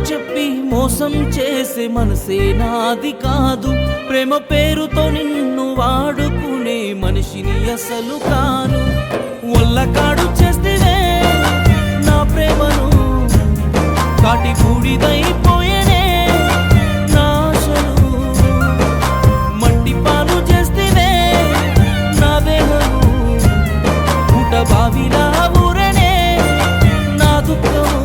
చెప్పి మోసం చేసే మనసే నాది కాదు ప్రేమ పేరుతో నిన్ను వాడుకునే మనిషిని అసలు కాను వల్లకాడు చేస్తేనే నా ప్రేమను కాటి బూడిదైపోయేనే నా ఆశలు మట్టి పాలు చేస్తేనే నా దేహము ఊట బావిలా ఊరనే నా దుఃఖము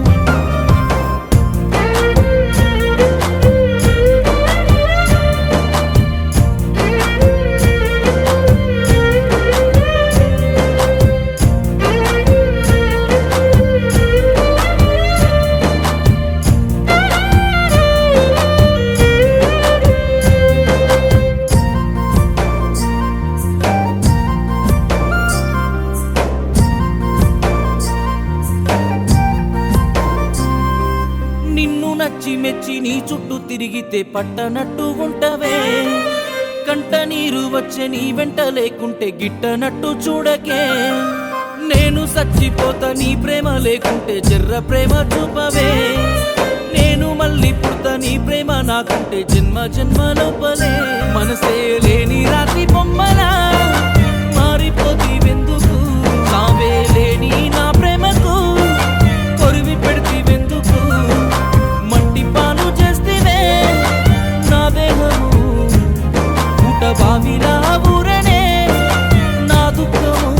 నిన్ను నచ్చి మెచ్చి నీ చుట్టూ తిరిగితే పట్టనట్టు ఉంటవే కంట నీరు వచ్చే నీ వెంట లేకుంటే గిట్టనట్టు చూడకే నేను సచ్చిపోతా నీ ప్రేమ లేకుంటే జర్ర ప్రేమ చూపవే నేను మళ్ళీ పుడతా నీ ప్రేమ నాకుంటే జన్మ జన్మ లోపలే మనసే లేని రాతి బొమ్మలా మారిపోతీవెందుకు నావే లేని నా ప్రేమకు కొరివి పెడితీవెందుకు మట్టి పాలు చేస్తేనే నా దేహము ఊట బావిలా ఊరనే నా దుఃఖము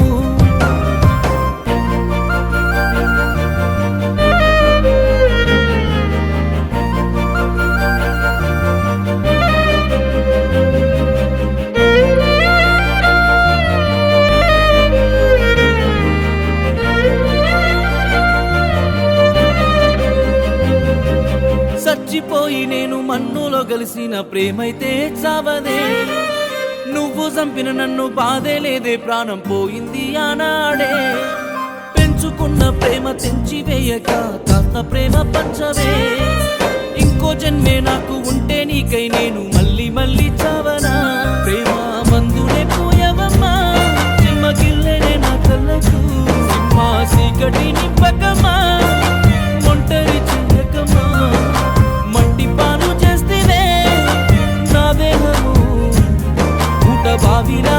చచ్చిపోయి నేను మన్నులో కలిసిన ప్రేమైతే చావదే నువ్వు చంపిన నన్ను బాధే లేదే ప్రాణం పోయింది ఆనాడే పెంచుకున్న ప్రేమ తెంచి వేయక కాస్త ప్రేమ పంచవే ఇంకో జన్మే నాకు ఉంటే నీకై నేను మళ్ళీ మళ్ళీ చావనా ప్రేమ మందునే పోయవమ్మా గిల్లెనే నా కళ్ళకు సింహ చీకటి నింపకమా ఒంటరి చెయ్యకమా మట్టి పాలు చేస్తేనే నా దేహము ఊట బావిలా